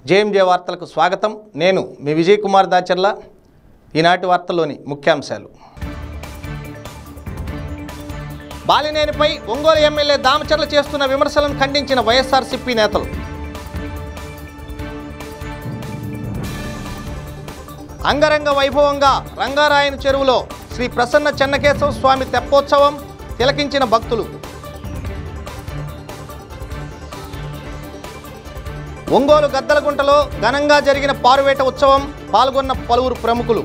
JMJ వార్తలకు స్వాగతం నేను మీ విజయ్ కుమార్ దాచర్ల ఈనాటి వార్తల్లోని ముఖ్యాంశాలు బాలినేనిపై ఒంగోలు ఎమ్మెల్యే దామచర్ల చేస్తున్న విమర్శలను ఖండించిన వైఎస్ఆర్సీపీ నేతలు అంగరంగ వైభవంగా రంగారాయణ చెరువులో శ్రీ ప్రసన్న చెన్నకేశవ స్వామి తెప్పోత్సవం తిలకించిన భక్తులు ఒంగోలు గద్దలగుంటలో ఘనంగా జరిగిన పారువేట ఉత్సవం పాల్గొన్న పలువురు ప్రముఖులు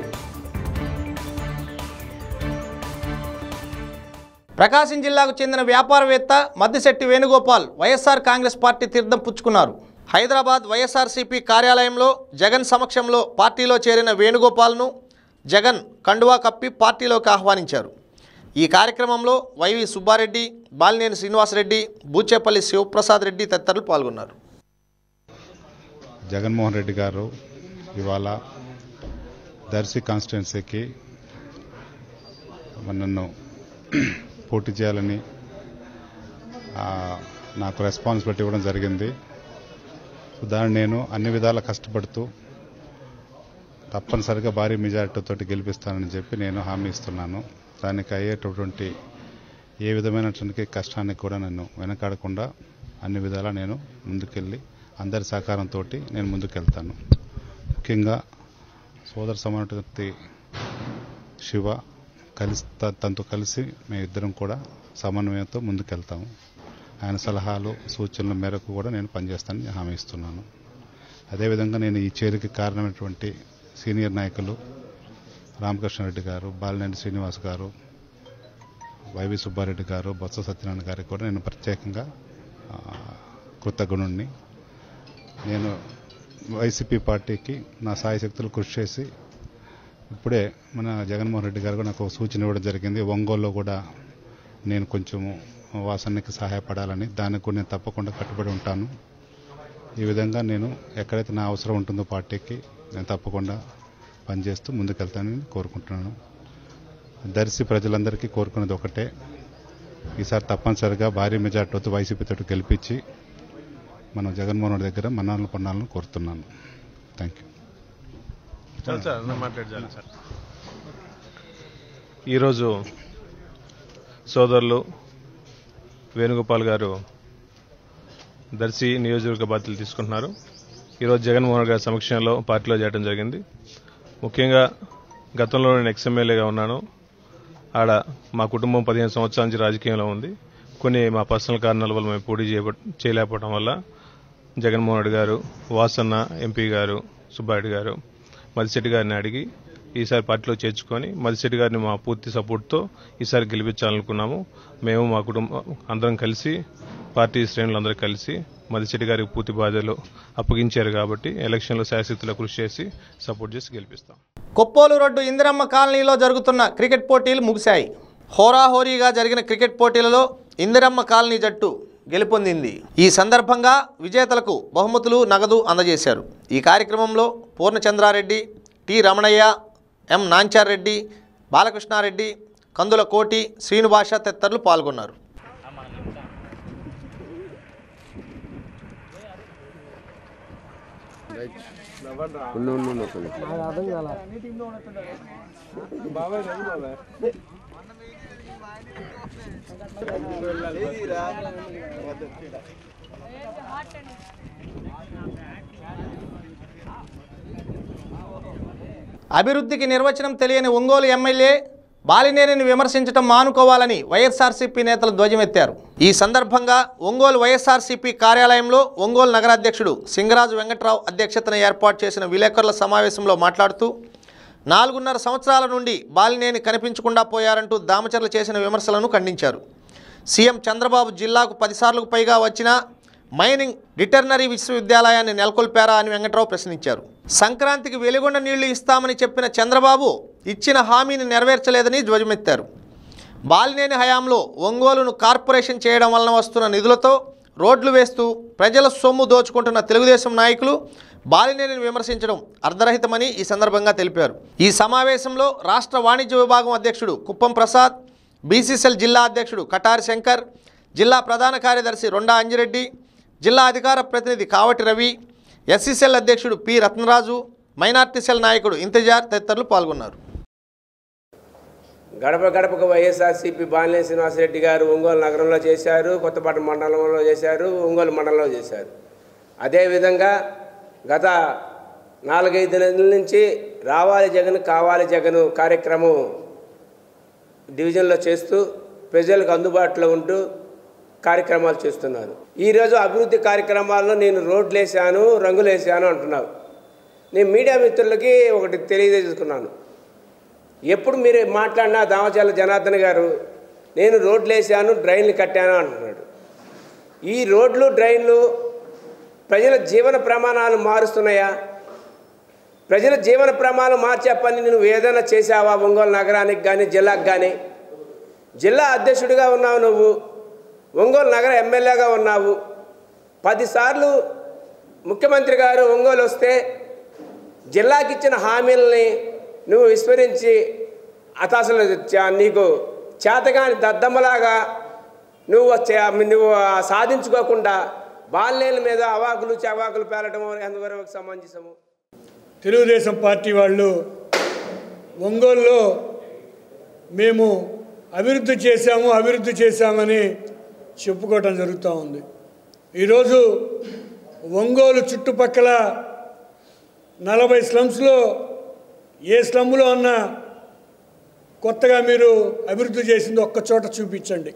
ప్రకాశం జిల్లాకు చెందిన వ్యాపారవేత్త మద్దిశెట్టి వేణుగోపాల్ వైఎస్ఆర్ కాంగ్రెస్ పార్టీ తీర్థం పుచ్చుకున్నారు హైదరాబాద్ వైఎస్ఆర్సీపీ కార్యాలయంలో జగన్ సమక్షంలో పార్టీలో చేరిన వేణుగోపాల్ను జగన్ కండువా కప్పి పార్టీలోకి ఆహ్వానించారు ఈ కార్యక్రమంలో వైవి సుబ్బారెడ్డి బాలినేని శ్రీనివాసరెడ్డి బూచేపల్లి శివప్రసాద్ రెడ్డి తదితరులు పాల్గొన్నారు జగన్మోహన్ రెడ్డి గారు ఇవాళ దర్శి కాన్స్టిట్యున్సీకి నన్ను పోటీ చేయాలని ఆ, నాకు రెస్పాన్సిబిలిటీ ఇవ్వడం జరిగింది సో దాన్ని నేను అన్ని విధాలా కష్టపడుతూ తప్పనిసరిగా భారీ మెజారిటీతో గెలిపిస్తానని చెప్పి నేను హామీ ఇస్తున్నాను దానికి అయ్యేటటువంటి ఏ విధమైనటువంటి కష్టానికి కూడా నన్ను వెనకాడకుండా అన్ని విధాలా నేను ముందుకెళ్ళి అందరి సహకారంతో నేను ముందుకెళ్తాను ముఖ్యంగా సోదర సమానటి శివ కలిసి త- తనతో కలిసి మేమిద్దరం కూడా సమన్వయంతో ముందుకెళ్తాము ఆయన సలహాలు సూచనల మేరకు కూడా నేను పనిచేస్తానని హామీ ఇస్తున్నాను అదేవిధంగా నేను ఈ చేరికి కారణమైనటువంటి సీనియర్ నాయకులు రామకృష్ణారెడ్డి గారు బాలినేని శ్రీనివాస్ గారు వైవి సుబ్బారెడ్డి గారు బొత్స సత్యనారాయణ గారికి కూడా నేను ప్రత్యేకంగా ఆ, కృతజ్ఞుణ్ణి నేను వైసీపీ పార్టీకి నా సాయశక్తులు కృషి చేసి ఇప్పుడే మన జగన్మోహన్ రెడ్డి గారు కూడా నాకు ఒక సూచన ఇవ్వడం జరిగింది ఒంగోలులో కూడా నేను కొంచెము వాసనకి సహాయపడాలని దానికి కూడా నేను తప్పకుండా కట్టుబడి ఉంటాను ఈ విధంగా నేను ఎక్కడైతే నా అవసరం ఉంటుందో పార్టీకి నేను తప్పకుండా పనిచేస్తూ ముందుకెళ్తానని కోరుకుంటున్నాను దర్శి ప్రజలందరికీ కోరుకున్నది ఒకటే ఈసారి తప్పనిసరిగా భారీ మెజార్టీతో వైసీపీతో గెలిపించి మనం జగన్మోహన్ రెడ్డి దగ్గర మన్నాలను పొన్నాలను కోరుతున్నాను థ్యాంక్ యూ చాలు సార్ నా మాట్లాడాలి సార్ ఈరోజు సోదరులు వేణుగోపాల్ గారు దర్శి నియోజకవర్గ బాధ్యతలు తీసుకుంటున్నారు ఈరోజు జగన్మోహన్ గారి సమక్షంలో పార్టీలో చేయడం జరిగింది ముఖ్యంగా గతంలో నేను ఎక్స్ఎమ్మెల్యేగా ఉన్నాను ఆడ మా కుటుంబం పదిహేను సంవత్సరాల నుంచి రాజకీయంలో ఉంది కొన్ని మా పర్సనల్ కారణాల వల్ల మేము పోటీ చేయబ- చేయలేకపోవడం వల్ల జగన్మోహన్ రెడ్డి గారు వాసన్న ఎంపీ గారు సుబ్బారెడ్డి గారు మదిశెట్టి గారిని అడిగి ఈసారి పార్టీలో చేర్చుకొని మదిశెట్టి గారిని మా పూర్తి సపోర్ట్తో ఈసారి గెలిపించాలనుకున్నాము మేము మా కుటుంబం అందరం కలిసి పార్టీ శ్రేణులందరూ కలిసి మదిశెట్టి గారికి పూర్తి బాధ్యతలు అప్పగించారు కాబట్టి ఎలక్షన్లో శాశక్తిలో కృషి చేసి సపోర్ట్ చేసి గెలిపిస్తాం కొప్పోలు రోడ్డు ఇందిరమ్మ కాలనీలో జరుగుతున్న క్రికెట్ పోటీలు ముగిశాయి హోరాహోరీగా జరిగిన క్రికెట్ పోటీలలో ఇందిరమ్మ కాలనీ జట్టు గెలుపొందింది ఈ సందర్భంగా విజేతలకు బహుమతులు నగదు అందజేశారు ఈ కార్యక్రమంలో పూర్ణచంద్రారెడ్డి టి రమణయ్య ఎం నాంచార్ రెడ్డి బాలకృష్ణారెడ్డి కందుల కోటి శ్రీనుభాష తదితరులు పాల్గొన్నారు ఉన్న ఉన్న ఉన్న ఒక నిమిషం. అభివృద్ధికి నిర్వచనం తెలియని ఒంగోలు ఎమ్మెల్యే బాలినేనిని విమర్శించడం మానుకోవాలని వైఎస్ఆర్సీపీ నేతలు ధ్వజమెత్తారు ఈ సందర్భంగా ఒంగోలు వైఎస్ఆర్సీపీ కార్యాలయంలో ఒంగోలు నగరాధ్యక్షుడు సింగరాజు వెంకట్రావు అధ్యక్షతన ఏర్పాటు చేసిన విలేకరుల సమావేశంలో మాట్లాడుతూ నాలుగున్నర సంవత్సరాల నుండి బాలినేని కనిపించకుండా పోయారంటూ దామచర్ల చేసిన విమర్శలను ఖండించారు సీఎం చంద్రబాబు జిల్లాకు పదిసార్లకు పైగా వచ్చినా మైనింగ్ డిటర్నరీ విశ్వవిద్యాలయాన్ని నెలకొల్పారా అని వెంకట్రావు ప్రశ్నించారు సంక్రాంతికి వెలుగొండ నీళ్లు ఇస్తామని చెప్పిన చంద్రబాబు ఇచ్చిన హామీని నెరవేర్చలేదని ధ్వజమెత్తారు బాలినేని హయాంలో ఒంగోలును కార్పొరేషన్ చేయడం వలన వస్తున్న నిధులతో రోడ్లు వేస్తూ ప్రజల సొమ్ము దోచుకుంటున్న తెలుగుదేశం నాయకులు బాలినేనిని విమర్శించడం అర్ధరహితమని ఈ సందర్భంగా తెలిపారు ఈ సమావేశంలో రాష్ట్ర వాణిజ్య విభాగం అధ్యక్షుడు కుప్పం ప్రసాద్ బీసీసీఎల్ జిల్లా అధ్యక్షుడు కటారి శంకర్ జిల్లా ప్రధాన కార్యదర్శి రొండా అంజిరెడ్డి జిల్లా అధికార ప్రతినిధి కావటి రవి ఎస్సీ సెల్ అధ్యక్షుడు పి రత్నరాజు మైనార్టీ సెల్ నాయకుడు ఇంతజార్ తదితరులు పాల్గొన్నారు గడప గడపకు వైఎస్ఆర్సీపీ బాలినే శ్రీనివాసరెడ్డి గారు ఒంగోలు నగరంలో చేశారు కొత్తపట్నం మండలంలో చేశారు ఒంగోలు మండలంలో చేశారు అదేవిధంగా గత నాలుగైదు నెలల నుంచి రావాలి జగన్ కావాలి జగన్ కార్యక్రమం డివిజన్లో చేస్తూ ప్రజలకు అందుబాటులో ఉంటూ కార్యక్రమాలు చేస్తున్నారు ఈరోజు అభివృద్ధి కార్యక్రమాల్లో నేను రోడ్లు వేసాను రంగులు వేసాను అంటున్నావు నేను మీడియా మిత్రులకి ఒకటి తెలియజేసుకున్నాను ఎప్పుడు మీరు మాట్లాడినా దామచాల జనార్దన్ గారు నేను రోడ్లు వేసాను డ్రైన్లు కట్టాను అంటున్నాడు ఈ రోడ్లు డ్రైన్లు ప్రజల జీవన ప్రమాణాలు మారుస్తున్నాయా ప్రజల జీవన ప్రమాణాలు మార్చే పని నువ్వు ఏదైనా చేసావా ఒంగోలు నగరానికి కానీ జిల్లాకు కానీ జిల్లా అధ్యక్షుడిగా ఉన్నావు నువ్వు ఒంగోలు నగర ఎమ్మెల్యేగా ఉన్నావు పదిసార్లు ముఖ్యమంత్రి గారు ఒంగోలు వస్తే జిల్లాకి ఇచ్చిన హామీలని నువ్వు విస్మరించి అత అసలు చ- నీకు చేతగాని దద్దమ్మలాగా నువ్వు చే- నువ్వు సాధించుకోకుండా బాల్నేల మీద అవాకులు చవాకులు పేలటం ఎంతవరకు సమంజసము తెలుగుదేశం పార్టీ వాళ్ళు ఒంగోలులో మేము అభివృద్ధి చేశాము అభివృద్ధి చేశామని చెప్పుకోవటం జరుగుతూ ఉంది ఈరోజు ఒంగోలు చుట్టుపక్కల నలభై స్లమ్స్లో ఏ స్లమ్లో అన్నా కొత్తగా మీరు అభివృద్ధి చేసింది ఒక్క చోట చూపించండి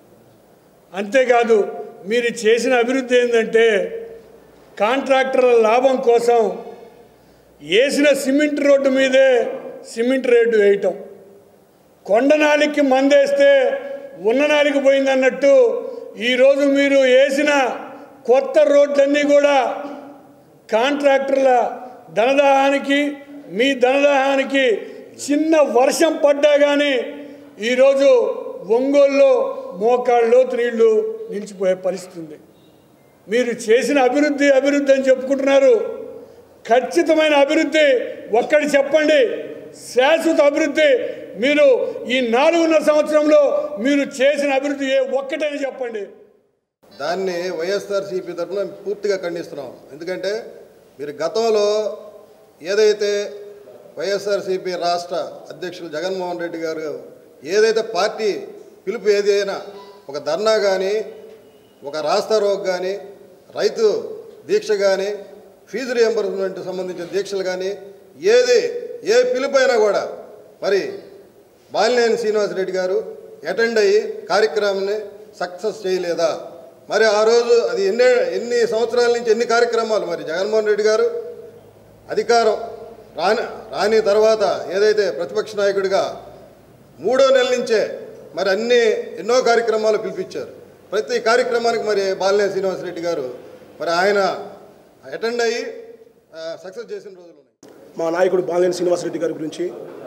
అంతేకాదు మీరు చేసిన అభివృద్ధి ఏంటంటే కాంట్రాక్టర్ల లాభం కోసం వేసిన సిమెంట్ రోడ్డు మీదే సిమెంట్ రేటు వేయటం కొండనాలికి మందేస్తే ఉన్ననాలికి పోయిందన్నట్టు ఈరోజు మీరు వేసిన కొత్త రోడ్లన్నీ కూడా కాంట్రాక్టర్ల ధనదాహానికి మీ ధనదాహానికి చిన్న వర్షం పడ్డా కానీ ఈరోజు ఒంగోలులో మోకాళ్ళు నీళ్లు నిలిచిపోయే పరిస్థితి ఉంది మీరు చేసిన అభివృద్ధి అభివృద్ధి అని చెప్పుకుంటున్నారు ఖచ్చితమైన అభివృద్ధి ఒక్కటి చెప్పండి శాశ్వత అభివృద్ధి మీరు ఈ నాలుగున్నర సంవత్సరంలో మీరు చేసిన అభివృద్ధి ఏ ఒక్కటని చెప్పండి దాన్ని వైఎస్ఆర్సీపీ తరఫున పూర్తిగా ఖండిస్తున్నాం ఎందుకంటే మీరు గతంలో ఏదైతే వైఎస్ఆర్సీపీ రాష్ట్ర అధ్యక్షులు జగన్మోహన్ రెడ్డి గారు ఏదైతే పార్టీ పిలుపు ఏదైనా ఒక ధర్నా కానీ ఒక రాస్తా రోగ్ కానీ రైతు దీక్ష కానీ ఫీజు రియంబర్స్మెంట్ సంబంధించిన దీక్షలు కానీ ఏది ఏ పిలుపు అయినా కూడా మరి బాలినేని శ్రీనివాసరెడ్డి గారు అటెండ్ అయ్యి కార్యక్రమాన్ని సక్సెస్ చేయలేదా మరి ఆ రోజు అది ఎన్ని ఎన్ని సంవత్సరాల నుంచి ఎన్ని కార్యక్రమాలు మరి జగన్మోహన్ రెడ్డి గారు అధికారం రాని రాని తర్వాత ఏదైతే ప్రతిపక్ష నాయకుడిగా మూడో నెల నుంచే మరి అన్ని ఎన్నో కార్యక్రమాలు పిలిపించారు ప్రతి కార్యక్రమానికి మరి బాలినేని శ్రీనివాసరెడ్డి గారు మరి ఆయన అటెండ్ అయ్యి సక్సెస్ చేసిన రోజులు ఉన్నాయి మా నాయకుడు బాలినేని శ్రీనివాసరెడ్డి గారి గురించి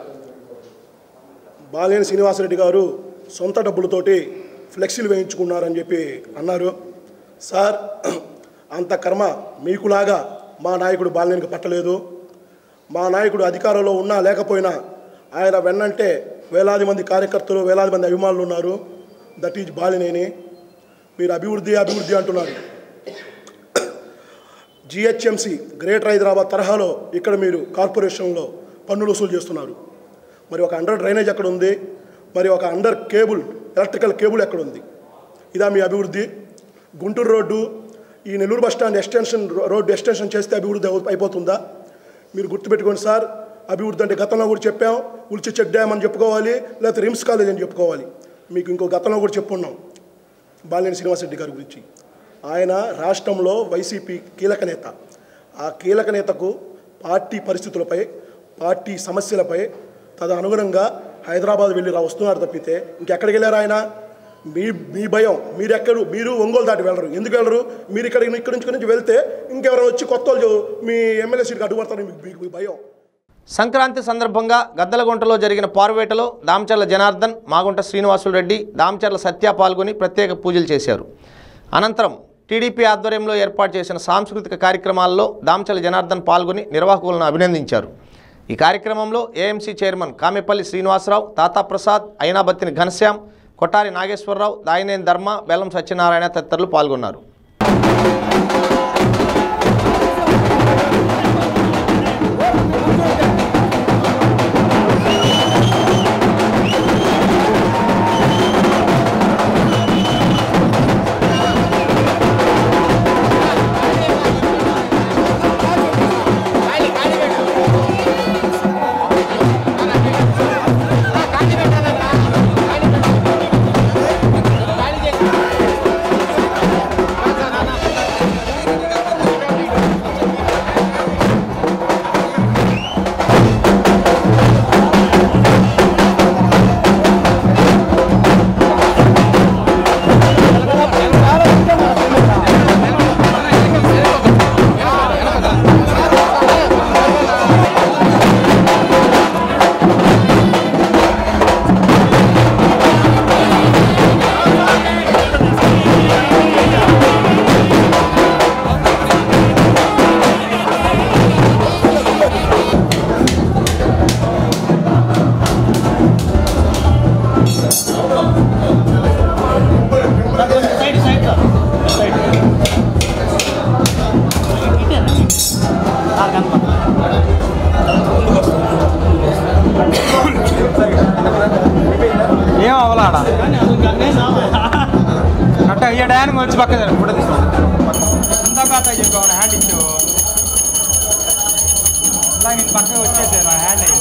బాలినేని శ్రీనివాసరెడ్డి గారు సొంత డబ్బులతోటి ఫ్లెక్సీలు వేయించుకున్నారని చెప్పి అన్నారు సార్ అంత కర్మ మీకులాగా మా నాయకుడు బాలినేనికి పట్టలేదు మా నాయకుడు అధికారంలో ఉన్నా లేకపోయినా ఆయన వెన్నంటే వేలాది మంది కార్యకర్తలు వేలాది మంది అభిమానులు ఉన్నారు దట్ ఈజ్ బాలినేని మీరు అభివృద్ధి అభివృద్ధి అంటున్నారు జిహెచ్ఎంసి గ్రేటర్ హైదరాబాద్ తరహాలో ఇక్కడ మీరు కార్పొరేషన్లో పన్నులు వసూలు చేస్తున్నారు మరి ఒక అండర్ డ్రైనేజ్ ఎక్కడ ఉంది మరి ఒక అండర్ కేబుల్ ఎలక్ట్రికల్ కేబుల్ ఎక్కడ ఉంది ఇదా మీ అభివృద్ధి గుంటూరు రోడ్డు ఈ నెల్లూరు బస్ స్టాండ్ ఎక్స్టెన్షన్ రో- రోడ్డు ఎక్స్టెన్షన్ చేస్తే అభివృద్ధి అవు- అయిపోతుందా మీరు గుర్తుపెట్టుకోండి సార్ అభివృద్ధి అంటే గతంలో కూడా చెప్పాం ఉల్చి చెక్ డ్యామ్ అని చెప్పుకోవాలి లేకపోతే రిమ్స్ కాలేజ్ అని చెప్పుకోవాలి మీకు ఇంకో గతంలో కూడా చెప్పున్నాం బాలినేని శ్రీనివాసరెడ్డి గారి గురించి ఆయన రాష్ట్రంలో వైసీపీ కీలక నేత ఆ కీలక నేతకు పార్టీ పరిస్థితులపై పార్టీ సమస్యలపై తదనుగుణంగా హైదరాబాద్ వెళ్ళి రా వస్తున్నారు తప్పితే ఇంకెక్కడికి వెళ్ళారు ఆయన మీ మీ భయం మీరు ఎక్కడు మీరు ఒంగోలు దాటి వెళ్ళరు ఎందుకు వెళ్ళరు మీరు ఇక్కడ ఇక్కడి నుంచి ఇక్కడి నుంచి వెళ్తే ఇంకెవరైనా వచ్చి కొత్త వాళ్ళు మీ ఎమ్మెల్యే సీట్కి అడ్డుపడతారు మీకు మీకు మీ భయం సంక్రాంతి సందర్భంగా గద్దలగుంటలో జరిగిన పార్వేటలో దామచర్ల జనార్దన్ మాగుంట శ్రీనివాసులు రెడ్డి దామచర్ల సత్య పాల్గొని ప్రత్యేక పూజలు చేశారు అనంతరం టీడీపీ ఆధ్వర్యంలో ఏర్పాటు చేసిన సాంస్కృతిక కార్యక్రమాల్లో దామచర్ల జనార్దన్ పాల్గొని నిర్వాహకులను అభినందించారు ఈ కార్యక్రమంలో ఏఎంసీ చైర్మన్ కామెపల్లి శ్రీనివాసరావు తాతాప్రసాద్ అయినాబత్తిని ఘనశ్యాం కొట్టారి నాగేశ్వరరావు దాయినేని ధర్మ బెల్లం సత్యనారాయణ తదితరులు పాల్గొన్నారు వచ్చి పక్క ఫోటో తీసుకోండి ఇందాక అట్లా చెప్పావు హ్యాండ్ ఇచ్చావు ఇలా నేను పక్కన వచ్చేసాను నా హ్యాండ్ అయింది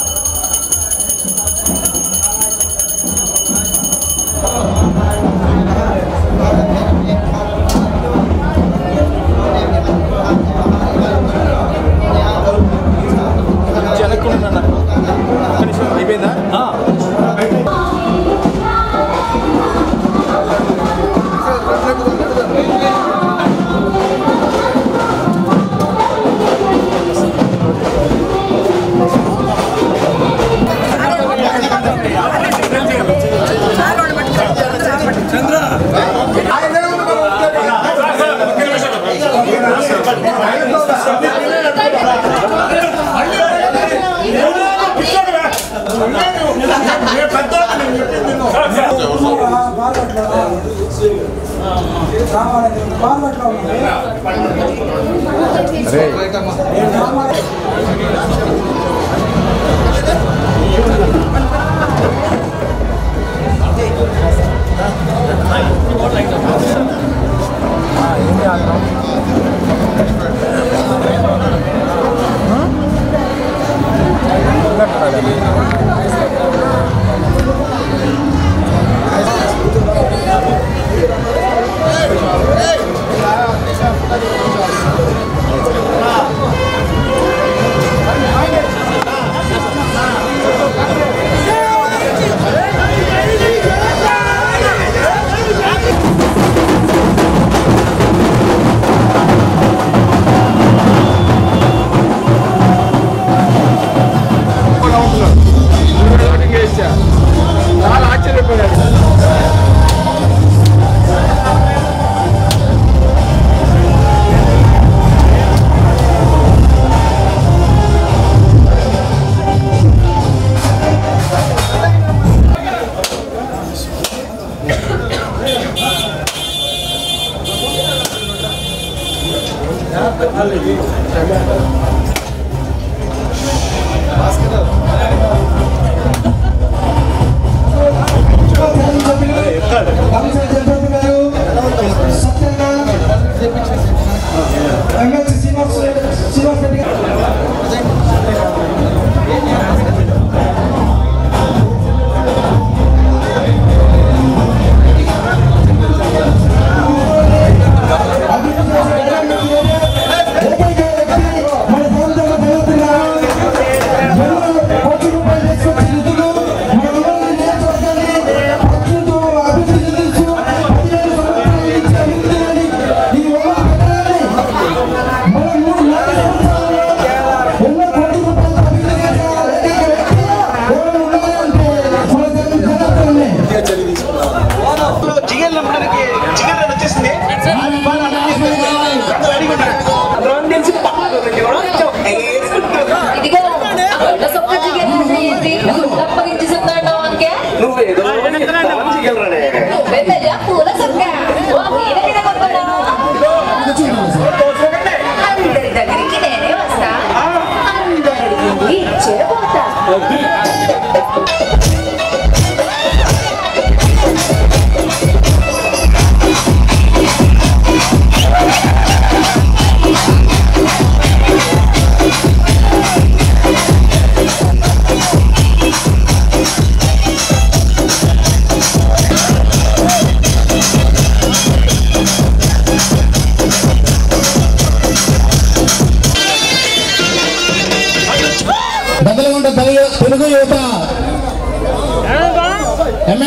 అయిపోయిందా ఇదిగో అక్కడ సొక్క చికెన్ ఏంటి అప్పగించి చెప్తాడు అంకే నువ్వేదో నువ్వే పెద్ద పూల సొక్క ఓ మీద మీద కొట్టుకున్నావు అందరి దగ్గరికి నేనే వస్తా అందరికి చేరిపోతా బదలగుంట తెలుగు తెలుగు యువత ఎమ్మె-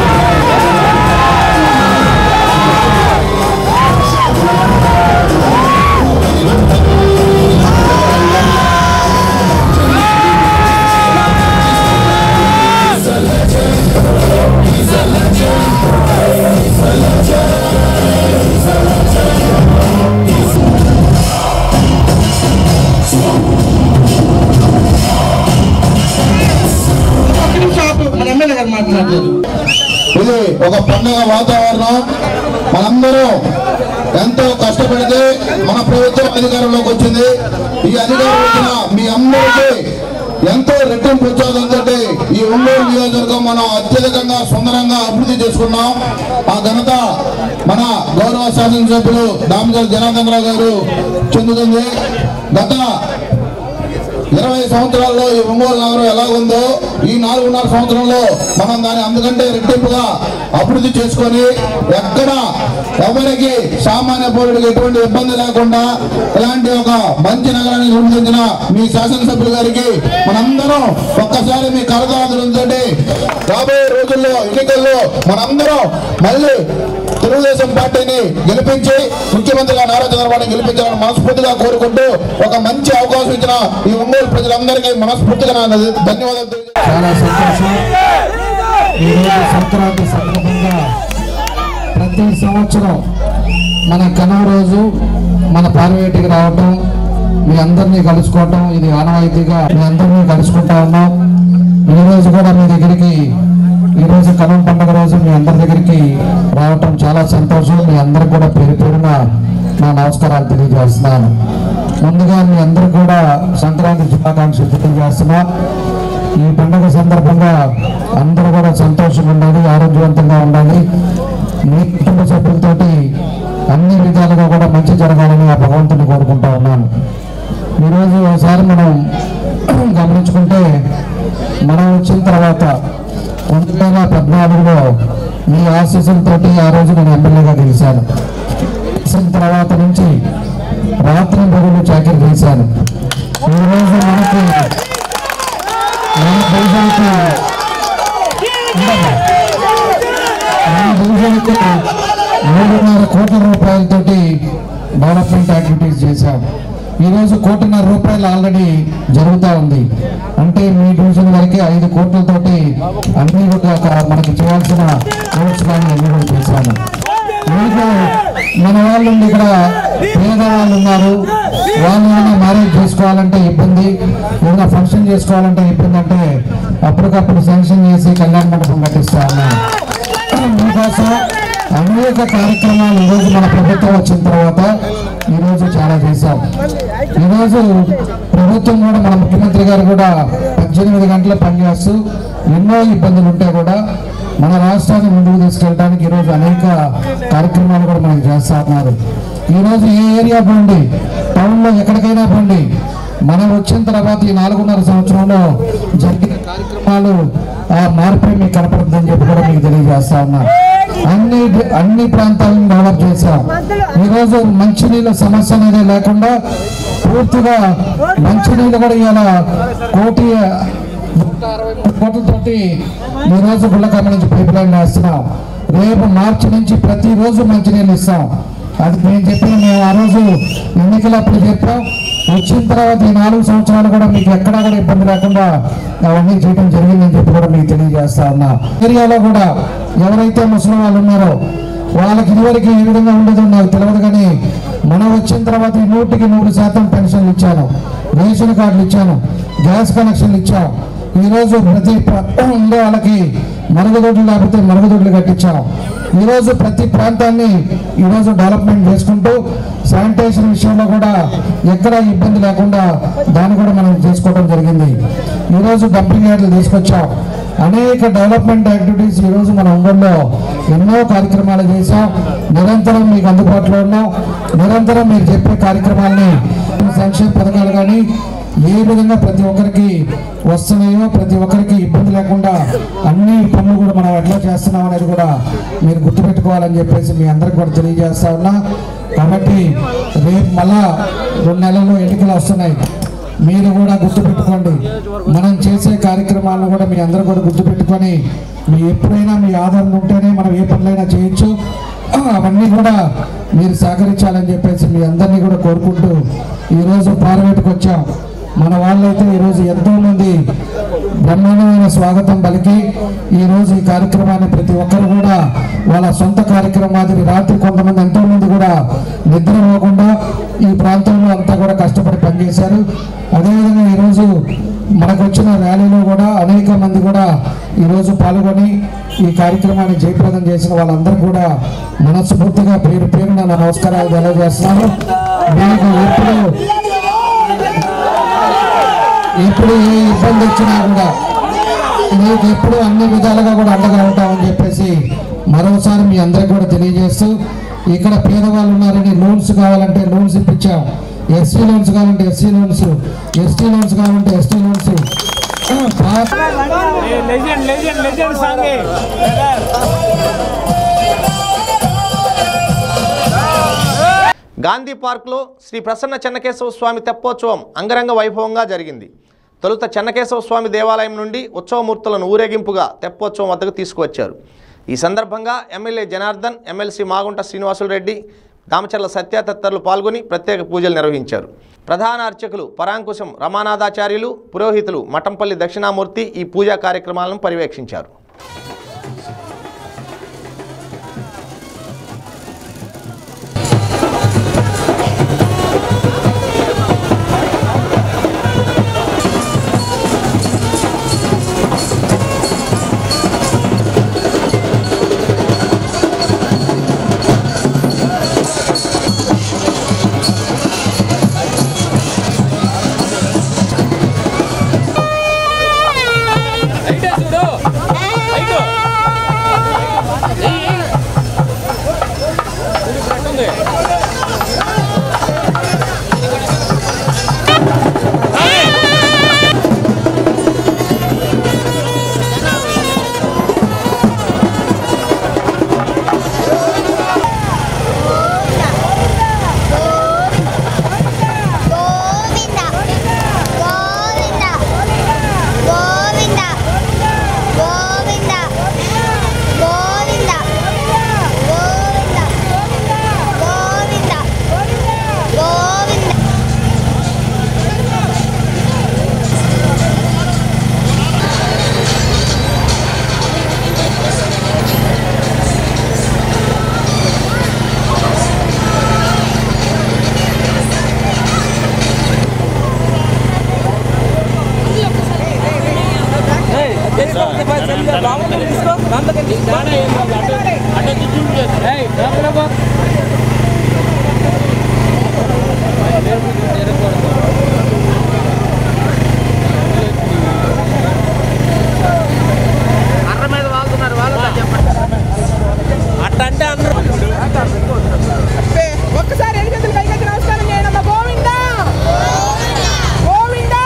మన ఎమ్మెల్యే గారు మాట్లాడలేదు ఇది ఒక పండుగ వాతావరణం మనందరం ఎంతో కష్టపడితే మన ప్రభుత్వం అధికారంలోకి వచ్చింది ఈ అధికారం వచ్చిన మీ అందరికీ ఎంతో రెట్టింపు ఉత్సాహంతో ఈ ఒంగోలు నియోజకవర్గం మనం అత్యధికంగా సుందరంగా అభివృద్ధి చేసుకున్నాం ఆ ఘనత మన గౌరవ శాసనసభ్యులు దామోదర్ జనార్దన్ రావు గారు చెందుతుంది గత ఇరవై సంవత్సరాల్లో ఈ ఒంగోలు నగరం ఎలా ఉందో ఈ నాలుగున్నర సంవత్సరంలో మనం దాన్ని అందుకంటే రెట్టింపుగా అభివృద్ధి చేసుకొని ఎక్కడ ఎవరికి సామాన్య పౌరుడికి ఎటువంటి ఇబ్బంది లేకుండా ఇలాంటి ఒక మంచి నగరాన్ని రూపొందించిన మీ శాసనసభ్యులు గారికి మనందరం ఒక్కసారి మీ కరదాదులతో రాబోయే రోజుల్లో ఎన్నికల్లో మనందరం మళ్ళీ తెలుగుదేశం పార్టీని గెలిపించి ముఖ్యమంత్రిగా నారా చంద్రబాబు గెలిపించాలని మనస్ఫూర్తిగా కోరుకుంటూ ఒక మంచి అవకాశం ఇచ్చిన ఈ ఒంగోలు ప్రజలందరికీ మనస్ఫూర్తిగా నా ధన్యవాదాలు తెలియజేస్తున్నాను. చాలా సంతోషం ఈరోజు సంక్రాంతి సందర్భంగా ప్రతి సంవత్సరం మన కనుమ రోజు మన పార్వేటికి రావటం మీ అందరినీ కలుసుకోవటం ఇది ఆనవాయితీగా మీ అందరినీ కలుసుకుంటా ఉన్నాం ఈ రోజు కూడా మీ దగ్గరికి ఈ రోజు కనుమ పండుగ రోజు మీ అందరి దగ్గరికి రావటం చాలా సంతోషం మీ అందరికి కూడా పేరు పేరున నా నమస్కారాలు తెలియజేస్తున్నాను ముందుగా మీ అందరూ కూడా సంక్రాంతి శుభాకాంక్షలు తెలియజేస్తున్నా ఈ పండుగ సందర్భంగా అందరూ కూడా సంతోషంగా ఉండాలి ఆరోగ్యవంతంగా ఉండాలి మీ కుటుంబ సభ్యులతోటి అన్ని విధాలుగా కూడా మంచి జరగాలని ఆ భగవంతుని కోరుకుంటా ఉన్నాను ఈరోజు ఒకసారి మనం గమనించుకుంటే మనం వచ్చిన తర్వాత రెండు వేల పద్నాలుగులో మీ ఆశీస్సులతోటి ఆ రోజు నేను ఎమ్మెల్యేగా గెలిచాను గెలిచిన తర్వాత నుంచి రాత్రి పగులు చాకరీ చేశాను ఈరోజు మనకి మన డివిజన్కి మన డివిజన్కి మూడున్నర కోట్ల రూపాయలతోటి డెవలప్మెంట్ యాక్టివిటీస్ చేశాం ఈరోజు కోటిన్నర రూపాయలు ఆల్రెడీ జరుగుతూ ఉంది అంటే మీ డివిజన్ వరకే ఐదు కోట్లతోటి అన్ని కూడా ఒక మనకి చేయాల్సిన కోర్స్ కానీ అన్ని కూడా చేశాను మీకు మన వాళ్ళు ఉండి ఇక్కడ పేదవాళ్ళు ఉన్నారు వాళ్ళు ఏమైనా మ్యారేజ్ చేసుకోవాలంటే ఇబ్బంది ఏదైనా ఫంక్షన్ చేసుకోవాలంటే ఇబ్బంది అంటే అప్పటికప్పుడు శాంక్షన్ చేసి కళ్యాణ మండపం కట్టిస్తా ఉన్నాను మీకోసం అనేక కార్యక్రమాలు ఈరోజు మన ప్రభుత్వం వచ్చిన తర్వాత ఈరోజు చాలా చేశాం ఈరోజు ప్రభుత్వం కూడా మన ముఖ్యమంత్రి గారు కూడా పద్దెనిమిది గంటలు పనిచేస్తూ ఎన్నో ఇబ్బందులు ఉంటే కూడా మన రాష్ట్రాన్ని ముందుకు తీసుకెళ్ళడానికి ఈరోజు అనేక కార్యక్రమాలు కూడా మనం చేస్తా ఉన్నారు ఈరోజు ఏ ఏరియా పోండి టౌన్లో ఎక్కడికైనా పోండి మనం వచ్చిన తర్వాత ఈ నాలుగున్నర సంవత్సరంలో జరిగిన కార్యక్రమాలు ఆ మార్పే మీకు కనపడుతుందని చెప్పి కూడా మీకు తెలియజేస్తా ఉన్నా అన్ని అన్ని ప్రాంతాలను డెవలప్ చేశాం ఈరోజు మంచినీళ్ళ సమస్య అనేది లేకుండా పూర్తిగా మంచినీళ్ళు కూడా ఇవాళ కోటి నూట అరవై మూడు కోట్లతోటి ఈ రోజు గుళ్ళకమ్మ నుంచి పైప్ లైన్ వేస్తున్నాం రేపు మార్చి నుంచి ప్రతిరోజు మంచినీళ్ళు ఇస్తాం అది మేము చెప్పిన మేము ఆ రోజు ఎన్నికలప్పుడు చెప్పాం వచ్చిన తర్వాత ఈ నాలుగు సంవత్సరాలు కూడా మీకు ఎక్కడా కూడా ఇబ్బంది లేకుండా అవన్నీ చేయడం జరిగిందని చెప్పి కూడా మీకు తెలియజేస్తా ఉన్నా ఏరియాలో కూడా ఎవరైతే ముస్లిం వాళ్ళు ఉన్నారో వాళ్ళకి ఇదివరకు ఏ విధంగా ఉండేదో నాకు తెలియదు కానీ మనం వచ్చిన తర్వాత ఈ నూటికి నూరు శాతం పెన్షన్లు ఇచ్చాను రేషన్ కార్డులు ఇచ్చాను గ్యాస్ కనెక్షన్లు ఇచ్చాం ఈరోజు ప్రతి ప్ర- ఉండే వాళ్ళకి మరుగుదొడ్లు లేకపోతే మరుగుదొడ్లు కట్టించాం ఈరోజు ప్రతి ప్రాంతాన్ని ఈరోజు డెవలప్మెంట్ చేసుకుంటూ శానిటేషన్ విషయంలో కూడా ఎక్కడ ఇబ్బంది లేకుండా దాన్ని కూడా మనం చేసుకోవడం జరిగింది ఈరోజు డంపింగ్ యార్డులు తీసుకొచ్చాం అనేక డెవలప్మెంట్ యాక్టివిటీస్ ఈరోజు మన ఒంగోలులో ఎన్నో కార్యక్రమాలు చేశాం నిరంతరం మీకు అందుబాటులో ఉన్నాం నిరంతరం మీరు చెప్పే కార్యక్రమాలని సంక్షేమ పథకాలు కానీ ఏ విధంగా ప్రతి ఒక్కరికి వస్తున్నాయో ప్రతి ఒక్కరికి ఇబ్బంది లేకుండా అన్ని పనులు కూడా మనం ఎట్లా చేస్తున్నాం అనేది కూడా మీరు గుర్తుపెట్టుకోవాలని చెప్పేసి మీ అందరికి కూడా తెలియజేస్తా ఉన్నా కాబట్టి రేపు మళ్ళా రెండు నెలల్లో ఎన్నికలు వస్తున్నాయి మీరు కూడా గుర్తుపెట్టుకోండి మనం చేసే కార్యక్రమాలను కూడా మీ అందరూ కూడా గుర్తుపెట్టుకొని మీ ఎప్పుడైనా మీ ఆధారం ఉంటేనే మనం ఏ పనులైనా చేయొచ్చు అవన్నీ కూడా మీరు సహకరించాలని చెప్పేసి మీ అందరినీ కూడా కోరుకుంటూ ఈరోజు పార్లమెంట్కి వచ్చాం మన వాళ్ళైతే ఈరోజు ఎంతో మంది బ్రహ్మాండమైన స్వాగతం పలికి ఈరోజు ఈ కార్యక్రమాన్ని ప్రతి ఒక్కరు కూడా వాళ్ళ సొంత కార్యక్రమం మాదిరి రాత్రి కొంతమంది ఎంతో మంది కూడా నిద్రపోకుండా ఈ ప్రాంతంలో అంతా కూడా కష్టపడి పనిచేశారు అదేవిధంగా ఈరోజు మనకు వచ్చిన ర్యాలీలో కూడా అనేక మంది కూడా ఈరోజు పాల్గొని ఈ కార్యక్రమాన్ని జయప్రదం చేసిన వాళ్ళందరూ కూడా మనస్ఫూర్తిగా పేరు పేరున నా నమస్కారాలు తెలియజేస్తున్నాను మీకు ఎప్పుడు ఎప్పుడు ఏ ఇబ్బంది వచ్చినా కూడా మీకు ఎప్పుడు అన్ని విధాలుగా కూడా అండగా ఉంటామని చెప్పేసి మరోసారి మీ అందరికి కూడా తెలియజేస్తూ ఇక్కడ పేదవాళ్ళు ఉన్నారని లోన్స్ కావాలంటే లోన్స్ ఇప్పించాం ఎస్సీ లోన్స్ కావాలంటే ఎస్సీ లోన్స్ ఎస్టీ లోన్స్ కావాలంటే ST loans legend legend legend song Gandhi పార్క్లో శ్రీ ప్రసన్న చెన్నకేశవ స్వామి తెప్పోత్సవం అంగరంగ వైభవంగా జరిగింది తొలుత చెన్నకేశవ స్వామి దేవాలయం నుండి ఉత్సవమూర్తులను ఊరేగింపుగా తెప్పోత్సవం వద్దకు తీసుకువచ్చారు ఈ సందర్భంగా ఎమ్మెల్యే జనార్దన్ ఎమ్మెల్సీ మాగుంట శ్రీనివాసులు రెడ్డి దామచర్ల సత్య తదితరులు పాల్గొని ప్రత్యేక పూజలు నిర్వహించారు ప్రధాన అర్చకులు పరాంకుశం రమానాథాచార్యులు పురోహితులు మఠంపల్లి దక్షిణామూర్తి ఈ పూజా కార్యక్రమాలను పర్యవేక్షించారు ఒక్కసారి ఎన్ని చేతులు పైకి నమస్కారం చేయండి అమ్మ గోవిందా గోవిందా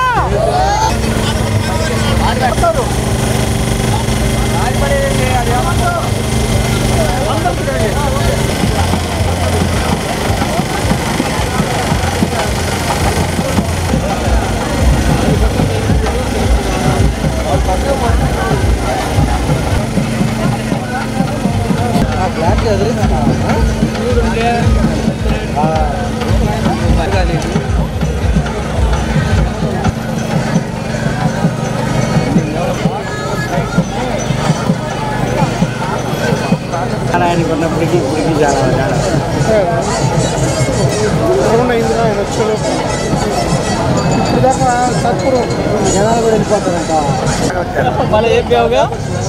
ఆయనకు ఉన్నప్పటికీ ఇప్పటికీ చాలా చాలా ఇప్పుడు దాకా సత్పురం జనాలు కూడా వెళ్ళిపోతారంట మళ్ళీ చెప్పావుగా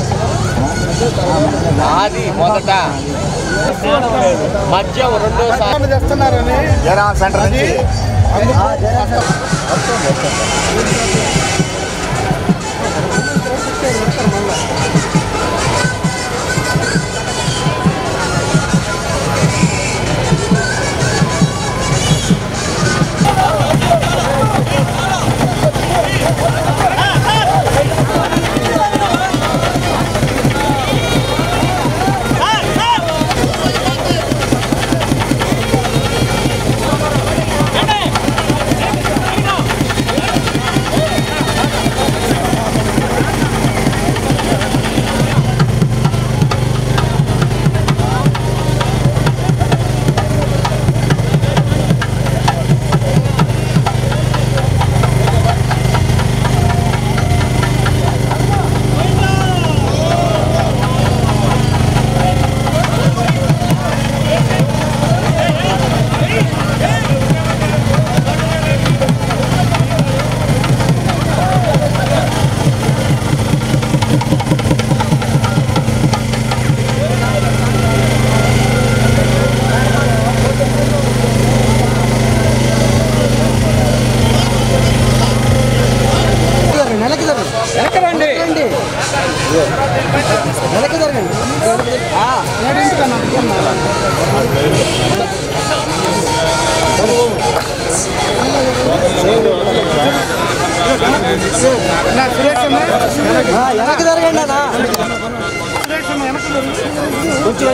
అది మొదట మద్యం రెండోసారి తెస్తున్నారని జనా సెంటర్ నుంచి Hey! వెనక్కి జరగండి అన్న కొంచెం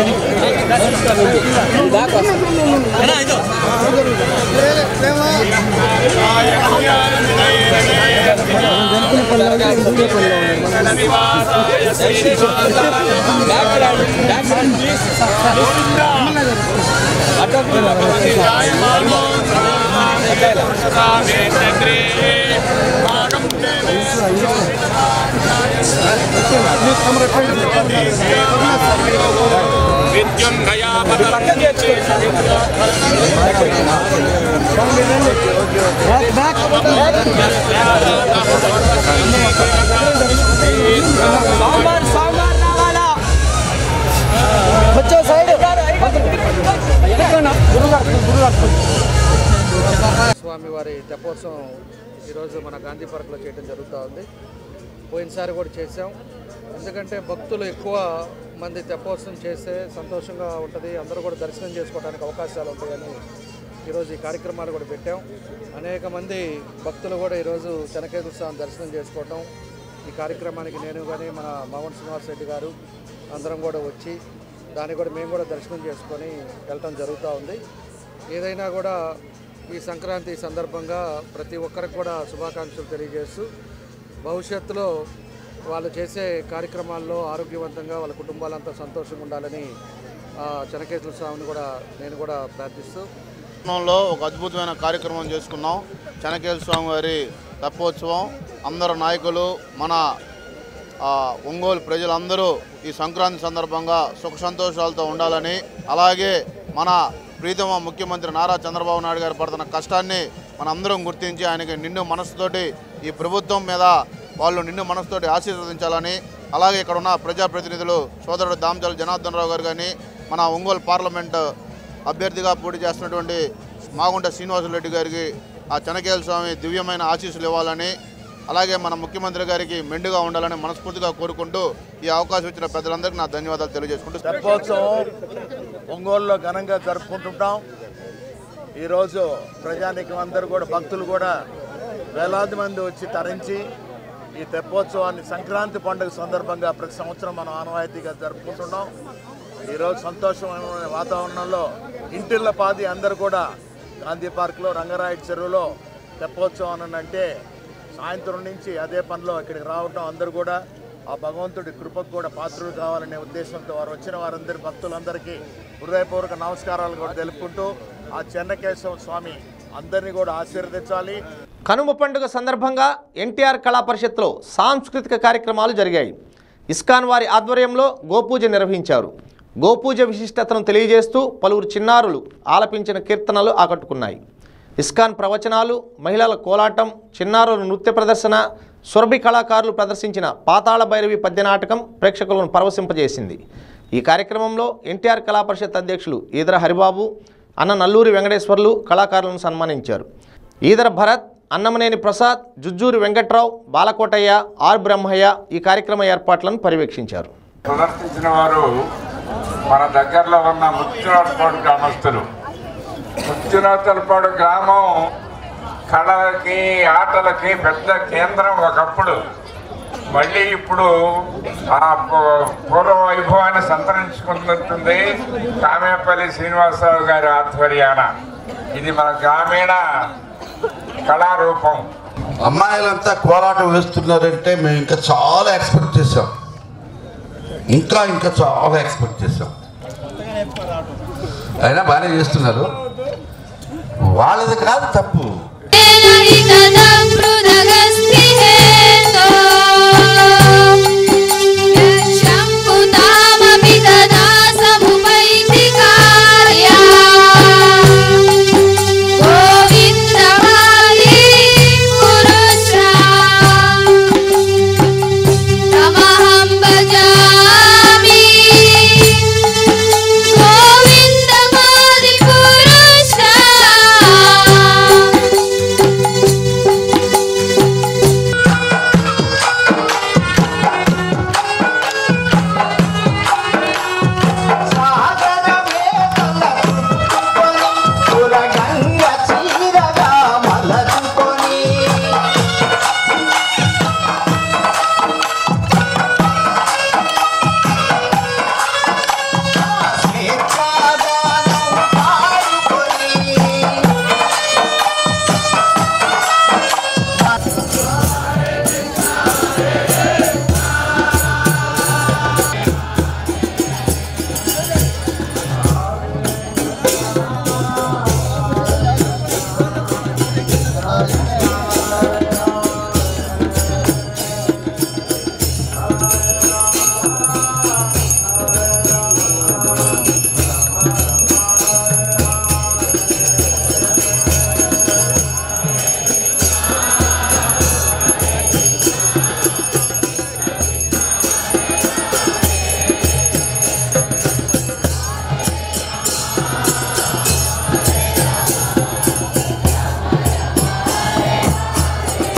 సాంబార్ సాంబార్ రావాలా కొంచెం సైడ్ స్వామి వారి తెప్పోత్సవం ఈరోజు మన గాంధీ పార్క్లో చేయడం జరుగుతూ ఉంది పోయినసారి కూడా చేసాం ఎందుకంటే భక్తులు ఎక్కువ మంది తెప్పోత్సవం చేస్తే సంతోషంగా ఉంటుంది అందరూ కూడా దర్శనం చేసుకోవడానికి అవకాశాలు ఉంటాయని ఈరోజు ఈ కార్యక్రమాలు కూడా పెట్టాం అనేక మంది భక్తులు కూడా ఈరోజు చెనకేశ్వర స్వామి దర్శనం చేసుకోవటం ఈ కార్యక్రమానికి నేను కానీ మన మోహన్ శ్రీనివాస్ రెడ్డి గారు అందరం కూడా వచ్చి దాన్ని కూడా మేము కూడా దర్శనం చేసుకొని వెళ్ళటం జరుగుతూ ఉంది ఏదైనా కూడా ఈ సంక్రాంతి సందర్భంగా ప్రతి ఒక్కరికి కూడా శుభాకాంక్షలు తెలియజేస్తూ భవిష్యత్తులో వాళ్ళు చేసే కార్యక్రమాల్లో ఆరోగ్యవంతంగా వాళ్ళ కుటుంబాలంతా సంతోషంగా ఉండాలని ఆ, చెనకేశ్వర స్వామిని కూడా నేను కూడా ప్రార్థిస్తూ పట్టణంలో ఒక అద్భుతమైన కార్యక్రమం చేసుకున్నాం చెనకేశ్వర స్వామి వారి తెప్పోత్సవం అందరు నాయకులు మన ఆ, ఒంగోలు ప్రజలందరూ ఈ సంక్రాంతి సందర్భంగా సుఖ సంతోషాలతో ఉండాలని అలాగే మన ప్రీతమ ముఖ్యమంత్రి నారా చంద్రబాబు నాయుడు గారు పడుతున్న కష్టాన్ని మనందరం గుర్తించి ఆయనకి నిండు మనసుతోటి ఈ ప్రభుత్వం మీద వాళ్ళు నిండు మనసుతోటి ఆశీర్వదించాలని అలాగే ఇక్కడ ఉన్న ప్రజాప్రతినిధులు సోదరుడు దామచల జనార్దన్ రావు గారు కానీ మన ఒంగోలు పార్లమెంట్ అభ్యర్థిగా పోటీ చేస్తున్నటువంటి మాగుంట శ్రీనివాసరెడ్డి గారికి ఆ చెనకేల స్వామి దివ్యమైన ఆశీస్సులు ఇవ్వాలని అలాగే మన ముఖ్యమంత్రి గారికి మెండుగా ఉండాలని మనస్ఫూర్తిగా కోరుకుంటూ ఈ అవకాశం ఇచ్చిన పెద్దలందరికీ నా ధన్యవాదాలు తెలియజేసుకుంటూ తెప్పోత్సవం ఒంగోలులో ఘనంగా జరుపుకుంటుంటాం ఈరోజు ప్రజానికం అందరూ కూడా భక్తులు కూడా వేలాది మంది వచ్చి తరించి ఈ తెప్పోత్సవాన్ని సంక్రాంతి పండుగ సందర్భంగా ప్రతి సంవత్సరం మనం ఆనవాయితీగా జరుపుకుంటున్నాం ఈరోజు సంతోషమైన వాతావరణంలో ఇంటిళ్ళ పాది అందరూ కూడా గాంధీ పార్క్లో రంగరాయుడు చెరువులో తెప్పోత్సవం అని అంటే సాయంత్రం నుంచి అదే పనిలో ఇక్కడికి రావటం అందరూ కూడా ఆ భగవంతుడి కృపకు కూడా పాత్రులు కావాలనే ఉద్దేశంతో వారు వచ్చిన వారందరి భక్తులందరికీ హృదయపూర్వక నమస్కారాలు కూడా తెలుపుకుంటూ ఆ చెన్నకేశవ స్వామి అందరినీ కూడా ఆశీర్వదించాలి కనుమ పండుగ సందర్భంగా ఎన్టీఆర్ కళా పరిషత్లో సాంస్కృతిక కార్యక్రమాలు జరిగాయి ఇస్కాన్ వారి ఆధ్వర్యంలో గోపూజ నిర్వహించారు గోపూజ విశిష్టతను తెలియజేస్తూ పలువురు చిన్నారులు ఆలపించిన కీర్తనలు ఆకట్టుకున్నాయి ఇస్కాన్ ప్రవచనాలు మహిళల కోలాటం చిన్నారుల నృత్య ప్రదర్శన సురభి కళాకారులు ప్రదర్శించిన పాతాళ భైరవి పద్య నాటకం ప్రేక్షకులను పరవశింపజేసింది ఈ కార్యక్రమంలో ఎన్టీఆర్ కళా పరిషత్ అధ్యక్షులు ఈదర హరిబాబు అన్న నల్లూరి వెంకటేశ్వర్లు కళాకారులను సన్మానించారు ఈదర భరత్ అన్నమనేని ప్రసాద్ జుజ్జూరి వెంకట్రావు బాలకోటయ్య ఆర్ బ్రహ్మయ్య ఈ కార్యక్రమ ఏర్పాట్లను పర్యవేక్షించారు ప్రదర్శించిన వారు మన దగ్గరలో ఉన్న ముత్తునాథపాడు గ్రామస్తులు ముత్తునాథపాడు గ్రామం కళలకి ఆటలకి పెద్ద కేంద్రం ఒకప్పుడు మళ్ళీ ఇప్పుడు ఆ పూ- పూర్వ వైభవాన్ని సంతరించుకుంటుంది కామేపల్లి శ్రీనివాసరావు గారి ఆధ్వర్యాన ఇది మన గ్రామీణ కళారూపం అమ్మాయిలంతా కోలాటం వేస్తున్నారంటే మేము ఇంకా చాలా ఎక్స్పెక్ట్ చేసాం ఇంకా ఇంకా చాలా ఎక్స్పెక్ట్ చేసాం అయినా బాగానే చేస్తున్నారు వాళ్ళది కాదు తప్పు శంకుతామపి తదా సముపైతి కార్యా గోవిందమాలి పురుషా తమహం భజామి గోవిందమాలి పురుషా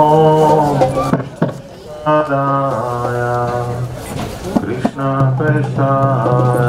కృష్ణాదాయ కృష్ణ కృష్ణాయ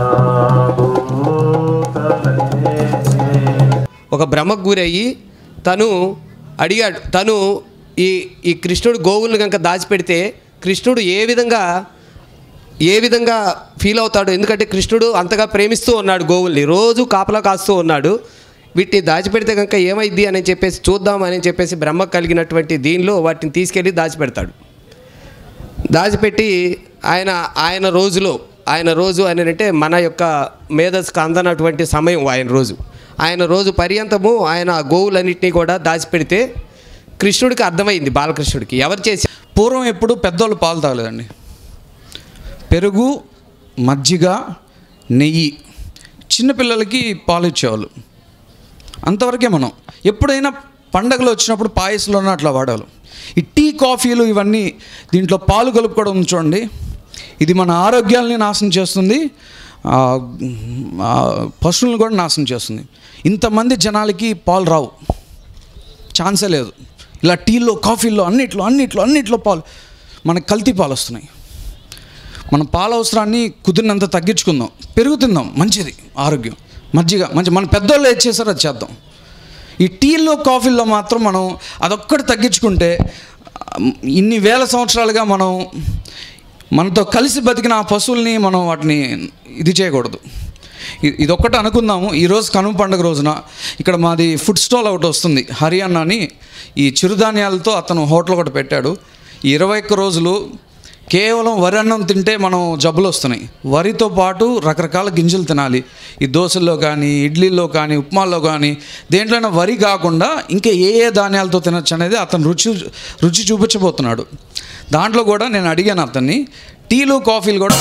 భూతలే ఒక భ్రమకు గురయ్యి తను అడిగాడు తను ఈ ఈ కృష్ణుడు గోవులను కనుక దాచిపెడితే కృష్ణుడు ఏ విధంగా ఏ విధంగా ఫీల్ అవుతాడు ఎందుకంటే కృష్ణుడు అంతగా ప్రేమిస్తూ ఉన్నాడు గోవుల్ని రోజు కాపలా కాస్తూ ఉన్నాడు వీటిని దాచిపెడితే కనుక ఏమైద్ది అని చెప్పేసి చూద్దామని చెప్పేసి బ్రహ్మ కలిగినటువంటి దీనిలో వాటిని తీసుకెళ్ళి దాచిపెడతాడు దాచిపెట్టి ఆయన ఆయన రోజులో ఆయన రోజు అని అంటే మన యొక్క మేధస్సుకు అందనటువంటి సమయం ఆయన రోజు ఆయన రోజు పర్యంతము ఆయన గోవులన్నింటినీ కూడా దాచిపెడితే కృష్ణుడికి అర్థమైంది బాలకృష్ణుడికి ఎవరు చేసి పూర్వం ఎప్పుడు పెద్దోళ్ళు పాలు తాగలేదండి పెరుగు మజ్జిగ నెయ్యి చిన్నపిల్లలకి పాలు ఇచ్చేవాళ్ళు అంతవరకే మనం ఎప్పుడైనా పండగలు వచ్చినప్పుడు పాయసంలోనే అట్లా వాడాలి ఈ టీ కాఫీలు ఇవన్నీ దీంట్లో పాలు కలుపుకోవడం ఉంది చూడండి ఇది మన ఆరోగ్యాల్ని నాశనం చేస్తుంది ఆ, ఆ, పశువులను కూడా నాశనం చేస్తుంది ఇంతమంది జనాలకి పాలు రావు ఛాన్సే లేదు ఇలా టీల్లో కాఫీల్లో అన్నిట్లో అన్నిట్లో అన్నిట్లో పాలు మనకు కల్తీ పాలు వస్తున్నాయి మన పాల అవసరాన్ని కుదిరినంత తగ్గించుకుందాం పెరుగు తిందాం మంచిది ఆరోగ్యం మజ్జిగ మంచి మన పెద్దోళ్ళు ఏది చేశారో అది చేద్దాం ఈ టీల్లో కాఫీల్లో మాత్రం మనం అదొక్కటి తగ్గించుకుంటే ఆ, ఇన్ని వేల సంవత్సరాలుగా మనం మనతో కలిసి బతికిన ఆ పశువుల్ని మనం వాటిని ఇది చేయకూడదు ఇ- ఇదొక్కటి అనుకుందాము ఈరోజు కనుమ పండుగ రోజున ఇక్కడ మాది ఫుడ్ స్టాల్ ఒకటి వస్తుంది హరియానా అని ఈ చిరుధాన్యాలతో అతను హోటల్ ఒకటి పెట్టాడు ఈ ఇరవై ఒక్క రోజులు కేవలం వరి అన్నం తింటే మనం జబ్బులు వస్తున్నాయి వరితో పాటు రకరకాల గింజలు తినాలి ఈ దోశల్లో కానీ ఇడ్లీల్లో కానీ ఉప్మాల్లో కానీ దేంట్లోనైనా వరి కాకుండా ఇంకా ఏ ఏ ధాన్యాలతో తినొచ్చు అనేది అతను రుచి రుచి చూపించబోతున్నాడు దాంట్లో కూడా నేను అడిగాను అతన్ని టీలు కాఫీలు కూడా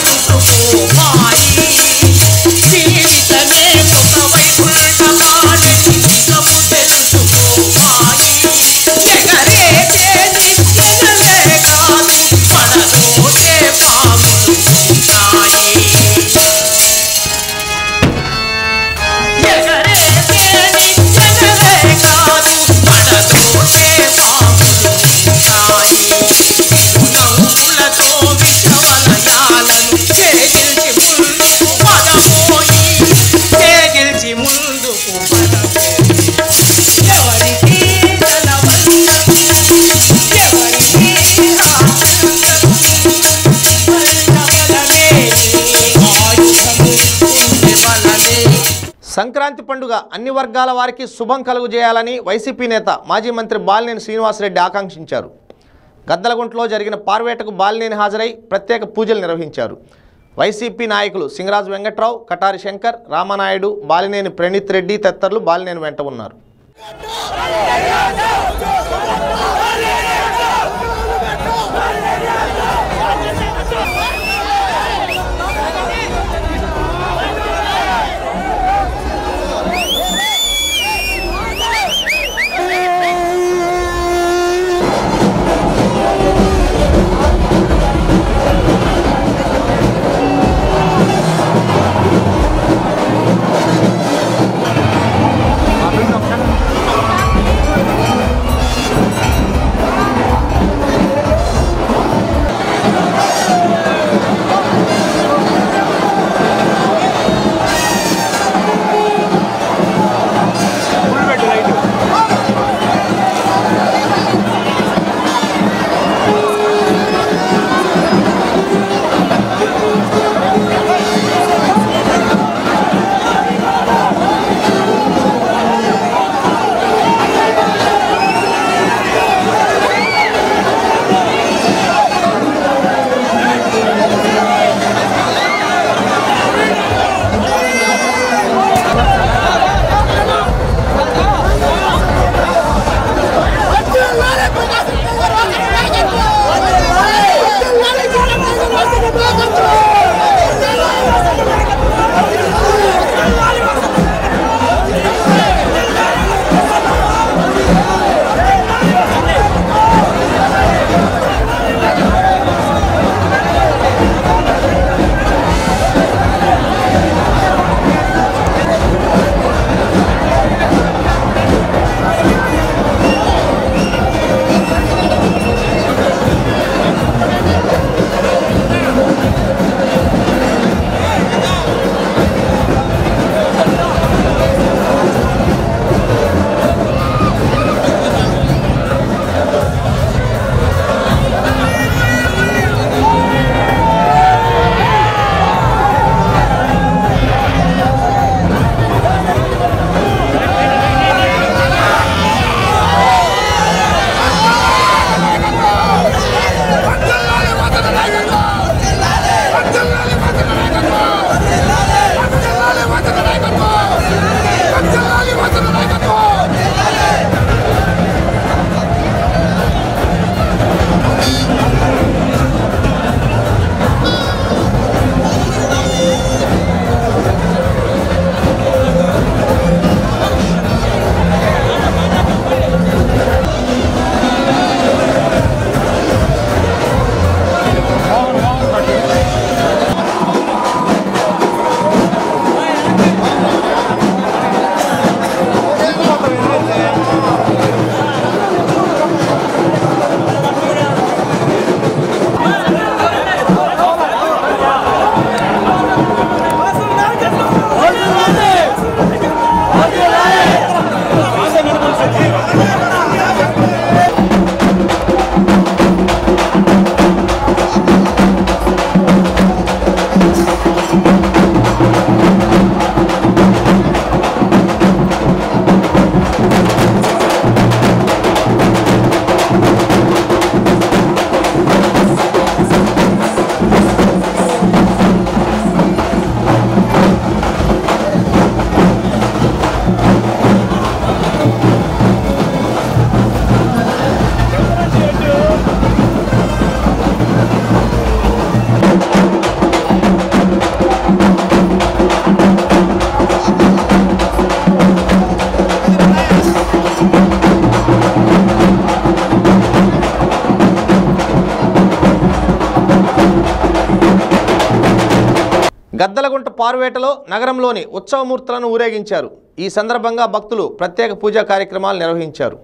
సంక్రాంతి పండుగ అన్ని వర్గాల వారికి శుభం కలుగజేయాలని వైసీపీ నేత మాజీ మంత్రి బాలినేని శ్రీనివాసరెడ్డి ఆకాంక్షించారు గద్దలగుంటలో జరిగిన పార్వేటకు బాలినేని హాజరై ప్రత్యేక పూజలు నిర్వహించారు వైసీపీ నాయకులు సింగరాజు వెంకట్రావు కటారి శంకర్ రామనాయుడు బాలినేని ప్రణీత్ రెడ్డి తదితరులు బాలినేని వెంట ఉన్నారు ఆ గద్దలగుంట పారువేటలో నగరంలోని ఉత్సవమూర్తులను ఊరేగించారు ఈ సందర్భంగా భక్తులు ప్రత్యేక పూజా కార్యక్రమాలు నిర్వహించారు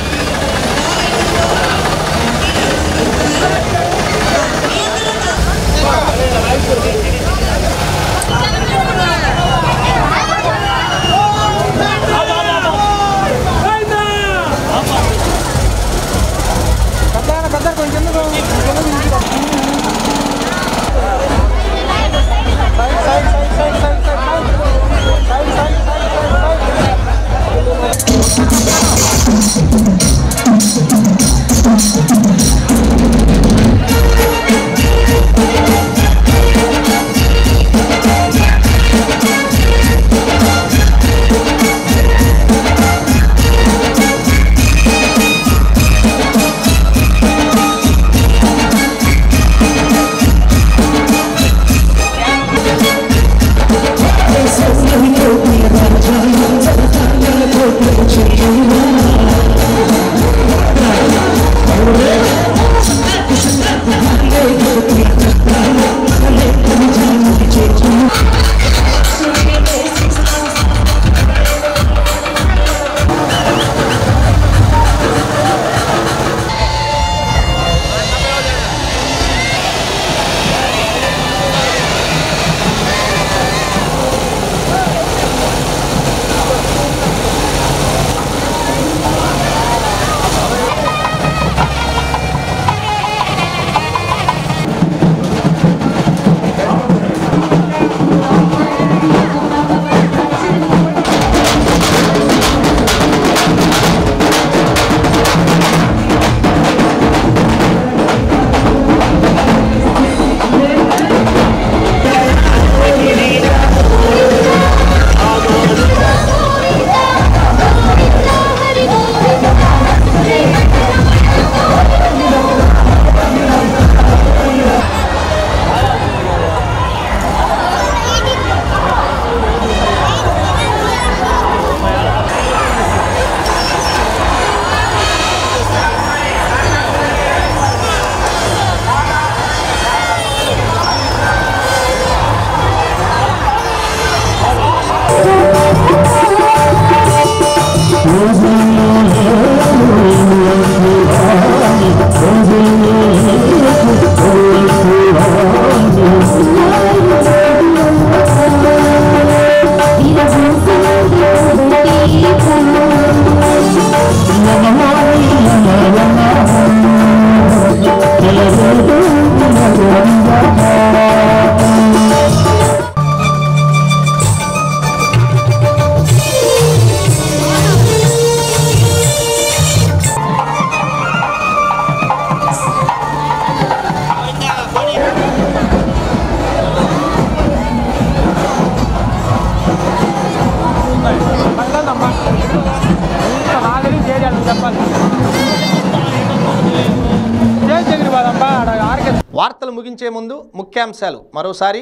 వార్తలు ముగించే ముందు ముఖ్యాంశాలు మరోసారి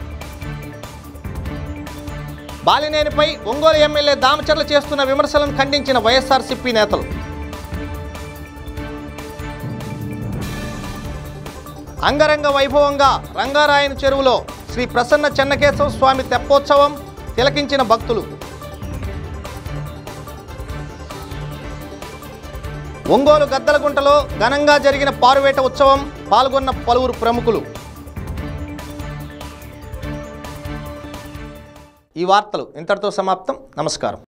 బాలినేనిపై ఒంగోలు ఎమ్మెల్యే దామచర్ల చేస్తున్న విమర్శలను ఖండించిన వైఎస్ఆర్సీపీ నేతలు అంగరంగ వైభవంగా రంగారాయణ చెరువులో శ్రీ ప్రసన్న చెన్నకేశవ స్వామి తెప్పోత్సవం తిలకించిన భక్తులు ఒంగోలు గద్దలగుంటలో ఘనంగా జరిగిన పారువేట ఉత్సవం పాల్గొన్న పలువురు ప్రముఖులు ఈ వార్తలు ఇంతటితో సమాప్తం నమస్కారం